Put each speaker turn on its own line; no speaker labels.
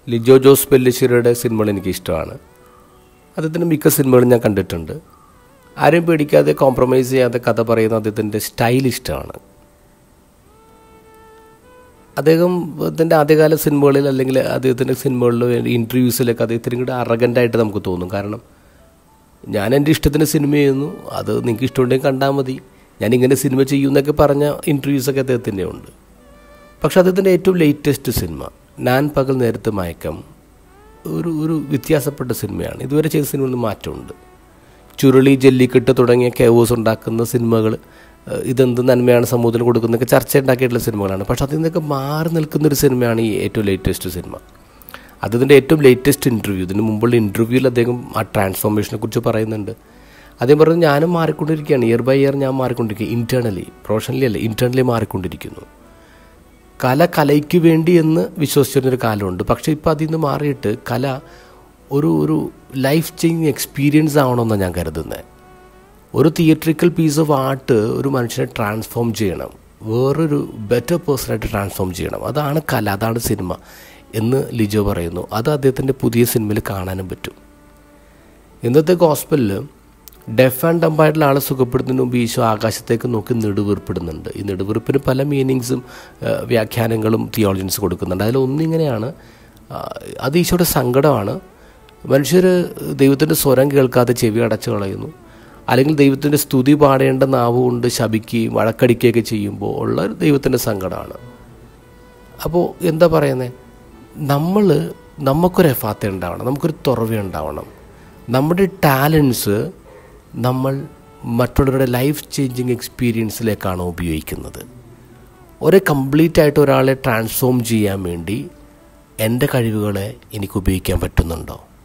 ലിജോ ജോസ് പെല്ലിശ്ശേരിയുടെ സിനിമകൾ എനിക്ക് ഇഷ്ടമാണ് അദ്ദേഹത്തിൻ്റെ മിക്ക സിനിമകളും ഞാൻ കണ്ടിട്ടുണ്ട് ആരെയും പേടിക്കാതെ കോംപ്രമൈസ് ചെയ്യാതെ കഥ പറയുന്ന അദ്ദേഹത്തിൻ്റെ സ്റ്റൈൽ ഇഷ്ടമാണ് അദ്ദേഹത്തിൻ്റെ ആദ്യകാല സിനിമകളിൽ അല്ലെങ്കിൽ അദ്ദേഹത്തിൻ്റെ സിനിമകളിൽ ഇൻ്റർവ്യൂസിലൊക്കെ അദ്ദേഹത്തിന് കൂടെ അറഗൻ്റായിട്ട് നമുക്ക് തോന്നും കാരണം ഞാൻ എൻ്റെ ഇഷ്ടത്തിന് സിനിമ ചെയ്യുന്നു അത് നിങ്ങൾക്ക് ഇഷ്ടമുണ്ടെങ്കിൽ കണ്ടാൽ മതി ഞാൻ ഇങ്ങനെ സിനിമ ചെയ്യുമെന്നൊക്കെ പറഞ്ഞ ഇൻ്റർവ്യൂസൊക്കെ അദ്ദേഹത്തിൻ്റെ ഉണ്ട് പക്ഷെ അദ്ദേഹത്തിൻ്റെ ഏറ്റവും ലേറ്റസ്റ്റ് സിനിമ ഞാൻ പകൽ നേരത്തെ മയക്കം ഒരു ഒരു വ്യത്യാസപ്പെട്ട സിനിമയാണ് ഇതുവരെ ചെയ്ത സിനിമകളിൽ മാറ്റമുണ്ട് ചുരുളി ജല്ലിക്കെട്ട് തുടങ്ങിയ കേവോസ് ഉണ്ടാക്കുന്ന സിനിമകൾ ഏഹ് ഇതെന്ത് നന്മയാണ് സമൂഹത്തിന് കൊടുക്കുന്നതൊക്കെ ചർച്ച ഉണ്ടാക്കിയിട്ടുള്ള സിനിമകളാണ് പക്ഷെ അതിൽ നിന്നൊക്കെ മാറി നിൽക്കുന്നൊരു സിനിമയാണ് ഈ ഏറ്റവും ലേറ്റസ്റ്റ് സിനിമ അതിൻ്റെ ഏറ്റവും ലേറ്റസ്റ്റ് ഇൻ്റർവ്യൂ ഇതിന് മുമ്പുള്ള ഇൻ്റർവ്യൂവിൽ അദ്ദേഹം ആ ട്രാൻസ്ഫോർമേഷനെ കുറിച്ച് പറയുന്നുണ്ട് അദ്ദേഹം പറഞ്ഞു ഞാനും മാറിക്കൊണ്ടിരിക്കുകയാണ് ഇയർ ബൈ ഇയർ ഞാൻ മാറിക്കൊണ്ടിരിക്കുക ഇൻറ്റേർണലി പ്രൊഫഷണലി അല്ല ഇൻറ്റേർണലി മാറിക്കൊണ്ടിരിക്കുന്നു കല കലയ്ക്ക് വേണ്ടി എന്ന് വിശ്വസിച്ചിരുന്നൊരു കാലമുണ്ട് പക്ഷേ ഇപ്പോൾ അതിൽ നിന്ന് മാറിയിട്ട് കല ഒരു ഒരു ലൈഫ് ചേഞ്ചിങ് എക്സ്പീരിയൻസ് ആവണമെന്നാണ് ഞാൻ കരുതുന്നത് ഒരു തിയേറ്ററിക്കൽ പീസ് ഓഫ് ആർട്ട് ഒരു മനുഷ്യനെ ട്രാൻസ്ഫോം ചെയ്യണം വേറൊരു ബെറ്റർ പേഴ്സണായിട്ട് ട്രാൻസ്ഫോം ചെയ്യണം അതാണ് കല അതാണ് സിനിമ എന്ന് ലിജോ പറയുന്നു അത് അദ്ദേഹത്തിൻ്റെ പുതിയ സിനിമയിൽ കാണാനും പറ്റും ഇന്നത്തെ ഗോസ്പലിൽ ഡെഫ് ആൻഡ് ഡമ്പായിട്ടുള്ള ആളെ സുഖപ്പെടുത്തുന്നതിന് മുമ്പ് ഈശോ ആകാശത്തേക്ക് നോക്കി നെടുവീർപ്പിടുന്നുണ്ട് ഈ നെടുവീർപ്പിന് പല മീനിങ്സും ഏഹ്, വ്യാഖ്യാനങ്ങളും തിയോളജൻസ് കൊടുക്കുന്നുണ്ട് അതിലൊന്നിങ്ങനെയാണ് ആ, അത് ഈശോയുടെ സങ്കടമാണ് മനുഷ്യർ ദൈവത്തിൻ്റെ സ്വരം കേൾക്കാതെ ചെവി അടച്ചു കളയുന്നു അല്ലെങ്കിൽ ദൈവത്തിൻ്റെ സ്തുതി പാടേണ്ട നാവ് കൊണ്ട് ശപിക്കുകയും വഴക്കടിക്കുകയൊക്കെ ചെയ്യുമ്പോൾ ഉള്ള ഒരു ദൈവത്തിൻ്റെ സങ്കടമാണ് അപ്പോൾ എന്താ പറയുന്നത് നമ്മൾ നമുക്കൊരു എഫാത്ത ഉണ്ടാവണം നമുക്കൊരു തുറവ ഉണ്ടാവണം നമ്മുടെ ടാലൻസ് നമ്മൾ മറ്റുള്ളവരുടെ ലൈഫ് ചേഞ്ചിങ് എക്സ്പീരിയൻസിലേക്കാണ് ഉപയോഗിക്കുന്നത് ഒരു കംപ്ലീറ്റ് ആയിട്ട് ഒരാളെ ട്രാൻസ്ഫോം ചെയ്യാൻ വേണ്ടി എൻ്റെ കഴിവുകളെ എനിക്ക് ഉപയോഗിക്കാൻ പറ്റുന്നുണ്ടോ